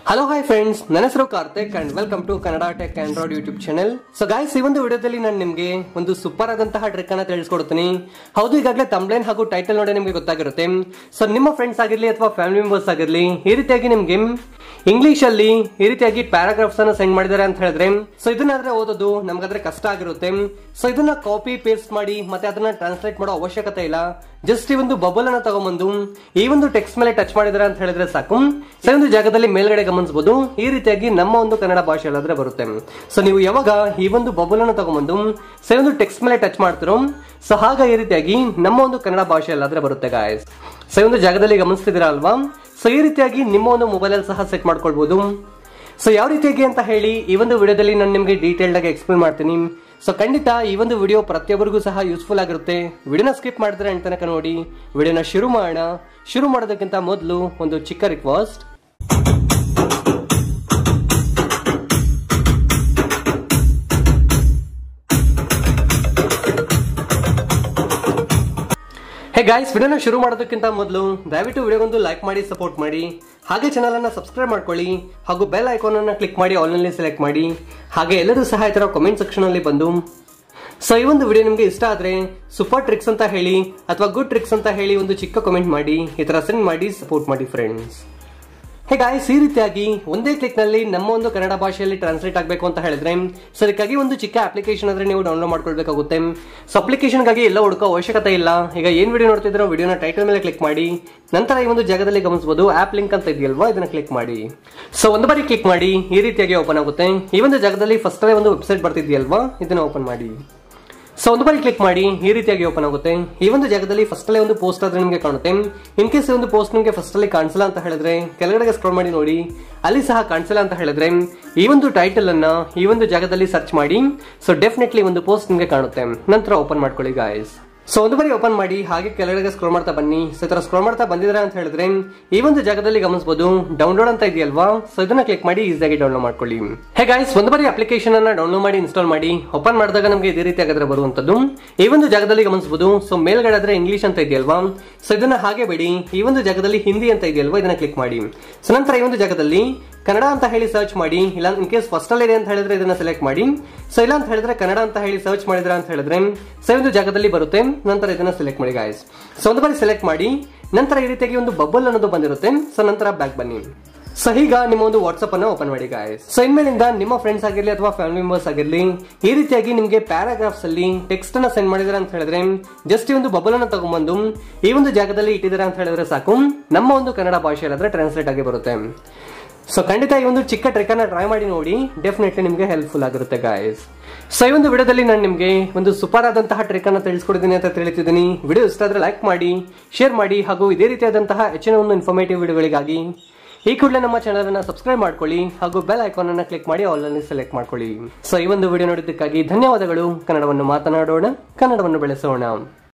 hello hi friends ನನ್ನ ಹೆಸರು Karthik and welcome to Kannada tech android YouTube channel so guys ಈ ಒಂದು ವಿಡಿಯೋದಲ್ಲಿ ನಾನು ನಿಮಗೆ ಒಂದು ಸೂಪರ್ ಆದಂತಹ ಟ್ರಿಕ್ ಅನ್ನ ತಿಳಿಸ್ಕೊಡ್ತೀನಿ ಹೌದು ಈಗಾಗಲೇ ತಮ್ಲೈನ್ ಹಾಗೂ ಟೈಟಲ್ ನೋಡಿ ನಿಮಗೆ ಗೊತ್ತಾಗಿರುತ್ತೆ ಸೊ ನಿಮ್ಮ ಫ್ರೆಂಡ್ಸ್ ಆಗಿರ್ಲಿ ಅಥವಾ ಫ್ಯಾಮಿಲಿ ಮೆಂಬರ್ಸ್ ಆಗಿರ್ಲಿ ಈ ರೀತಿಯಾಗಿ ನಿಮ್ಗೆ ಇಂಗ್ಲಿಷ್ ಅಲ್ಲಿ ಈ ರೀತಿಯಾಗಿ ಪ್ಯಾರಾಗ್ರಾಫ್ಸ್ ಅನ್ನ ಸೆಂಡ್ ಮಾಡಿದ್ದಾರೆ ಅಂತ ಹೇಳಿದ್ರೆ ಸೊ ಇದನ್ನಾದ್ರೆ ಓದೋದು ನಮ್ಗಾದ್ರೆ ಕಷ್ಟ ಆಗಿರುತ್ತೆ ಸೊ ಇದನ್ನ ಕಾಪಿ ಪೇಸ್ಟ್ ಮಾಡಿ ಮತ್ತೆ ಅದನ್ನ ಟ್ರಾನ್ಸ್ಲೇಟ್ ಮಾಡೋ ಅವಶ್ಯಕತೆ ಇಲ್ಲ ಜಸ್ಟ್ ಈ ಒಂದು ಬಬಲ್ ಅನ್ನ ತಗೊಂಬಂದು ಈ ಒಂದು ಟೆಕ್ಸ್ಟ್ ಮೇಲೆ ಟಚ್ ಮಾಡಿದ್ರೆ ಅಂತ ಹೇಳಿದ್ರೆ ಸಾಕು ಸೊ ಈ ಒಂದು ಜಾಗದಲ್ಲಿ ಮೇಲ್ಗಡೆ ಗಮನಿಸಬಹುದು ಈ ರೀತಿಯಾಗಿ ನಮ್ಮ ಒಂದು ಕನ್ನಡ ಭಾಷೆಯಲ್ಲಾದ್ರೆ ಬರುತ್ತೆ ಸೊ ನೀವು ಯಾವಾಗ ಈ ಒಂದು ಬಬಲ್ ಅನ್ನು ತಗೊಂಬಂದು ಸೊ ಈ ಒಂದು ಟೆಕ್ಸ್ಟ್ ಮೇಲೆ ಟಚ್ ಮಾಡ್ತಿರೋ ಸೊ ಹಾಗ ಈ ರೀತಿಯಾಗಿ ನಮ್ಮ ಒಂದು ಕನ್ನಡ ಭಾಷೆಯಲ್ಲಾದ್ರೆ ಬರುತ್ತೆ ಗಾಯಸ್ ಸೊ ಈ ಒಂದು ಜಾಗದಲ್ಲಿ ಗಮನಿಸ್ತಿದ್ದೀರಾ ಅಲ್ವಾ ಸೊ ಈ ರೀತಿಯಾಗಿ ನಿಮ್ಮ ಒಂದು ಮೊಬೈಲ್ ಅಲ್ಲಿ ಸಹ ಸೆಟ್ ಮಾಡ್ಕೊಳ್ಬಹುದು ಸೊ ಯಾವ ರೀತಿಯಾಗಿ ಅಂತ ಹೇಳಿ ಈ ಒಂದು ವಿಡಿಯೋದಲ್ಲಿ ನಾನು ನಿಮಗೆ ಡೀಟೇಲ್ಡ್ ಆಗಿ ಎಕ್ಸ್ಪ್ಲೇನ್ ಮಾಡ್ತೀನಿ ಸೊ ಖಂಡಿತ ಈ ಒಂದು ವಿಡಿಯೋ ಪ್ರತಿಯೊಬ್ಬರಿಗೂ ಸಹ ಯೂಸ್ಫುಲ್ ಆಗಿರುತ್ತೆ ವಿಡಿಯೋನ ಸ್ಕಿಪ್ ಮಾಡಿದ್ರೆ ಅಂತ ತನಕ ನೋಡಿ ವಿಡಿಯೋನ ಶುರು ಮಾಡೋಣ ಶುರು ಮಾಡೋದಕ್ಕಿಂತ ಮೊದಲು ಒಂದು ಚಿಕ್ಕ ರಿಕ್ವೆಸ್ಟ್ ಹೇ ಗಾಯ್ಸ್ ವಿಡಿಯೋನ ಶುರು ಮಾಡೋದಕ್ಕಿಂತ ಮೊದಲು ದಯವಿಟ್ಟು ವಿಡಿಯೋಗೊಂದು ಲೈಕ್ ಮಾಡಿ ಸಪೋರ್ಟ್ ಮಾಡಿ ಹಾಗೆ ಚಾನಲ್ ಅನ್ನ ಸಬ್ಸ್ಕ್ರೈಬ್ ಮಾಡ್ಕೊಳ್ಳಿ ಹಾಗೂ ಬೆಲ್ ಐಕಾನ್ ಅನ್ನ ಕ್ಲಿಕ್ ಮಾಡಿ ಆಲ್ ನಲ್ಲಿ ಸೆಲೆಕ್ಟ್ ಮಾಡಿ ಹಾಗೆ ಎಲ್ಲರೂ ಸಹ ಈ ತರ ಕಾಮೆಂಟ್ ಸೆಕ್ಷನ್ ಅಲ್ಲಿ ಬಂದು ಸೊ ಈ ಒಂದು ವಿಡಿಯೋ ನಿಮಗೆ ಇಷ್ಟ ಆದ್ರೆ ಸೂಪರ್ ಟ್ರಿಕ್ಸ್ ಅಂತ ಹೇಳಿ ಅಥವಾ ಗುಡ್ ಟ್ರಿಕ್ಸ್ ಅಂತ ಹೇಳಿ ಒಂದು ಚಿಕ್ಕ ಕಮೆಂಟ್ ಮಾಡಿ ಈ ತರ ಸೆಂಡ್ ಮಾಡಿ ಸಪೋರ್ಟ್ ಮಾಡಿ ಫ್ರೆಂಡ್ಸ್ ಹೇ ಗಾಯ್ಸ್ ಈ ರೀತಿಯಾಗಿ ಒಂದೇ ಕ್ಲಿಕ್ ನಲ್ಲಿ ನಮ್ಮ ಒಂದು ಕನ್ನಡ ಭಾಷೆಯಲ್ಲಿ ಟ್ರಾನ್ಸ್ಲೇಟ್ ಆಗಬೇಕು ಅಂತ ಹೇಳಿದ್ರೆ ಸೊ ಅದಕ್ಕಾಗಿ ಒಂದು ಚಿಕ್ಕ ಅಪ್ಲಿಕೇಶನ್ ಆದ್ರೆ ನೀವು ಡೌನ್ಲೋಡ್ ಮಾಡ್ಕೊಳ್ಬೇಕಾಗುತ್ತೆ ಸೊ ಅಪ್ಲಿಕೇಶನ್ಗಾಗಿ ಎಲ್ಲ ಹುಡುಕೋ ಅವಶ್ಯಕತೆ ಇಲ್ಲ ಈಗ ಏನ್ ವಿಡಿಯೋ ನೋಡ್ತಿದ್ರೋ ವಿಡಿಯೋನ ಟೈಟಲ್ ಮೇಲೆ ಕ್ಲಿಕ್ ಮಾಡಿ ನಂತರ ಈ ಒಂದು ಜಾಗದಲ್ಲಿ ಗಮನಿಸಬಹುದು ಆಪ್ ಲಿಂಕ್ ಅಂತ ಇದೆಯಲ್ವಾ ಇದನ್ನ ಕ್ಲಿಕ್ ಮಾಡಿ ಸೊ ಒಂದು ಬಾರಿ ಕ್ಲಿಕ್ ಮಾಡಿ ಈ ರೀತಿಯಾಗಿ ಓಪನ್ ಆಗುತ್ತೆ ಈ ಒಂದು ಜಾಗದಲ್ಲಿ ಫಸ್ಟ್ ಒಂದು ವೆಬ್ಸೈಟ್ ಬರ್ತಿದೆಯಲ್ವಾ ಇದನ್ನ ಓಪನ್ ಮಾಡಿ ಸೊ ಒಂದು ಬಾರಿ ಕ್ಲಿಕ್ ಮಾಡಿ ಈ ರೀತಿಯಾಗಿ ಓಪನ್ ಆಗುತ್ತೆ ಈ ಒಂದು ಜಾಗದಲ್ಲಿ ಫಸ್ಟ್ ಅಲ್ಲೇ ಒಂದು ಪೋಸ್ಟ್ ಆದ್ರೆ ನಿಮಗೆ ಕಾಣುತ್ತೆ ಇನ್ ಕೇಸ್ ಈ ಒಂದು ಪೋಸ್ಟ್ ನಿಮಗೆ ಫಸ್ಟ್ ಅಲ್ಲಿ ಕಾಣಿಸಲ್ಲ ಅಂತ ಹೇಳಿದ್ರೆ ಕೆಳಗಡೆಗೆ ಸ್ಕ್ರೋಲ್ ಮಾಡಿ ನೋಡಿ ಅಲ್ಲಿ ಸಹ ಕಾಣಿಸಲ್ಲ ಅಂತ ಹೇಳಿದ್ರೆ ಈ ಒಂದು ಟೈಟಲ್ ಅನ್ನ ಈ ಒಂದು ಜಾಗದಲ್ಲಿ ಸರ್ಚ್ ಮಾಡಿ ಸೊ ಡೆಫಿನೆಟ್ಲಿ ಒಂದು ಪೋಸ್ಟ್ ನಿಮಗೆ ಕಾಣುತ್ತೆ ನಂತರ ಓಪನ್ ಮಾಡ್ಕೊಳ್ಳಿ ಗಾಯ್ಸ್ ಸೊ ಒಂದು ಬಾರಿ ಓಪನ್ ಮಾಡಿ ಹಾಗೆ ಕೆಳಗಡೆ ಸ್ಕ್ರೋಲ್ ಮಾಡ್ತಾ ಬನ್ನಿ ಸೊ ಈ ತರ ಸ್ಕ್ರೋಲ್ ಮಾಡ್ತಾ ಬಂದಿದ್ರೆ ಅಂತ ಹೇಳಿದ್ರೆ ಈ ಒಂದು ಜಾಗದಲ್ಲಿ ಗಮನಿಸಬಹುದು ಡೌನ್ಲೋಡ್ ಅಂತ ಇದೆಯಲ್ವಾ ಸೊ ಇದನ್ನ ಕ್ಲಿಕ್ ಮಾಡಿ ಈಸಿಯಾಗಿ ಡೌನ್ಲೋಡ್ ಮಾಡ್ಕೊಳ್ಳಿ ಹೇ ಗಾಯ್ಸ್ ಒಂದು ಬಾರಿ ಅಪ್ಲಿಕೇಶನ್ ಅನ್ನ ಡೌನ್ಲೋಡ್ ಮಾಡಿ ಇನ್ಸ್ಟಾಲ್ ಮಾಡಿ ಓಪನ್ ಮಾಡಿದಾಗ ನಮಗೆ ಇದೇ ರೀತಿ ಆಗಿದ್ರೆ ಬರುವಂತದ್ದು ಈ ಒಂದು ಜಾಗದಲ್ಲಿ ಗಮನಿಸಬಹುದು ಸೊ ಮೇಲ್ಗಡೆ ಆದ್ರೆ ಇಂಗ್ಲಿಷ್ ಅಂತ ಇದೆಯಲ್ವಾ ಸೊ ಇದನ್ನ ಹಾಗೆ ಬಿಡಿ ಈ ಒಂದು ಜಾಗದಲ್ಲಿ ಹಿಂದಿ ಅಂತ ಇದೆಯಲ್ವಾ ಇದನ್ನ ಕ್ಲಿಕ್ ಮಾಡಿ ಸೊ ನಂತರ ಈ ಒಂದು ಜಾಗದಲ್ಲಿ ಕನ್ನಡ ಅಂತ ಹೇಳಿ ಸರ್ಚ್ ಮಾಡಿ ಇಲ್ಲ ಇನ್ ಕೇಸ್ ಫಸ್ಟ್ ಅಲ್ಲಿ ಇದೆ ಅಂತ ಹೇಳಿದ್ರೆ ಇದನ್ನ ಸೆಲೆಕ್ಟ್ ಮಾಡಿ ಸೊ ಇಲ್ಲ ಅಂತ ಹೇಳಿದ್ರೆ ಕನ್ನಡ ಅಂತ ಹೇಳಿ ಸರ್ಚ್ ಮಾಡಿದ್ರೆ ಅಂತ ಹೇಳಿದ್ರೆ ಸೊ ಒಂದು ಜಾಗದಲ್ಲಿ ಬರುತ್ತೆ ನಂತರ ಇದನ್ನ ಸೆಲೆಕ್ಟ್ ಮಾಡಿ ಗಾಯ್ಸ್ ಸೊ ಒಂದು ಬಾರಿ ಸೆಲೆಕ್ಟ್ ಮಾಡಿ ನಂತರ ಈ ರೀತಿಯಾಗಿ ಒಂದು ಬಬಲ್ ಅನ್ನೋದು ಬಂದಿರುತ್ತೆ ಸೊ ನಂತರ ಬ್ಯಾಕ್ ಬನ್ನಿ ಸೊ ಈಗ ನಿಮ್ಮ ಒಂದು ವಾಟ್ಸ್ಆಪ್ ಅನ್ನ ಓಪನ್ ಮಾಡಿ ಗಾಯ್ಸ್ ಸೊ ಇನ್ಮೇಲಿಂದ ನಿಮ್ಮ ಫ್ರೆಂಡ್ಸ್ ಆಗಿರ್ಲಿ ಅಥವಾ ಫ್ಯಾಮಿಲಿ ಮೆಂಬರ್ಸ್ ಆಗಿರ್ಲಿ ಈ ರೀತಿಯಾಗಿ ನಿಮಗೆ ಪ್ಯಾರಾಗ್ರಾಫ್ಸ್ ಅಲ್ಲಿ ಟೆಕ್ಸ್ಟ್ ಅನ್ನ ಸೆಂಡ್ ಮಾಡಿದ್ರೆ ಅಂತ ಹೇಳಿದ್ರೆ ಜಸ್ಟ್ ಈ ಒಂದು ಬಬಲ್ ಅನ್ನ ತಗೊಂಡ್ಬಂದು ಈ ಒಂದು ಜಾಗದಲ್ಲಿ ಇಟ್ಟಿದ್ದಾರೆ ಅಂತ ಹೇಳಿದ್ರೆ ಸಾಕು ನಮ್ಮ ಒಂದು ಕನ್ನಡ ಭಾಷೆಯಲ್ಲಾದ್ರೆ ಟ್ರಾನ್ಸ್ಲೇಟ್ ಆಗಿ ಬರುತ್ತೆ ಸೊ ಖಂಡಿತ ಈ ಒಂದು ಚಿಕ್ಕ ಟ್ರಿಕ್ ಅನ್ನ ಟ್ರೈ ಮಾಡಿ ನೋಡಿ ಡೆಫಿನೆಟ್ಲಿ ನಿಮಗೆ ಹೆಲ್ಪ್ಫುಲ್ ಆಗಿರುತ್ತೆ ಗಾಯ್ಸ್ ಸೊ ಈ ಒಂದು ವಿಡಿಯೋದಲ್ಲಿ ನಾನು ನಿಮಗೆ ಒಂದು ಸೂಪರ್ ಆದಂತಹ ಟ್ರಿಕ್ ಅನ್ನ ತಿಳಿಸ್ಕೊಡಿದ್ದೀನಿ ಅಂತ ತಿಳಿತಿದ್ದೀನಿ ವಿಡಿಯೋ ಇಷ್ಟ ಆದ್ರೆ ಲೈಕ್ ಮಾಡಿ ಶೇರ್ ಮಾಡಿ ಹಾಗೂ ಇದೇ ರೀತಿಯಾದಂತಹ ಹೆಚ್ಚಿನ ಒಂದು ಇನ್ಫಾರ್ಮೇಟಿವ್ ವಿಡಿಯೋಗಳಿಗಾಗಿ ಈ ಕೂಡಲೇ ನಮ್ಮ ಚಾನಲ್ ಅನ್ನ ಸಬ್ಸ್ಕ್ರೈಬ್ ಮಾಡ್ಕೊಳ್ಳಿ ಹಾಗೂ ಬೆಲ್ ಐಕಾನ್ ಅನ್ನ ಕ್ಲಿಕ್ ಮಾಡಿ ಆಲ್ ಅನ್ನು ಸೆಲೆಕ್ಟ್ ಮಾಡ್ಕೊಳ್ಳಿ ಸೊ ಈ ಒಂದು ವಿಡಿಯೋ ನೋಡಿದ್ದಕ್ಕಾಗಿ ಧನ್ಯವಾದಗಳು ಕನ್ನಡವನ್ನು ಮಾತನಾಡೋಣ ಕನ್ನಡವನ್ನು ಬೆಳೆಸೋಣ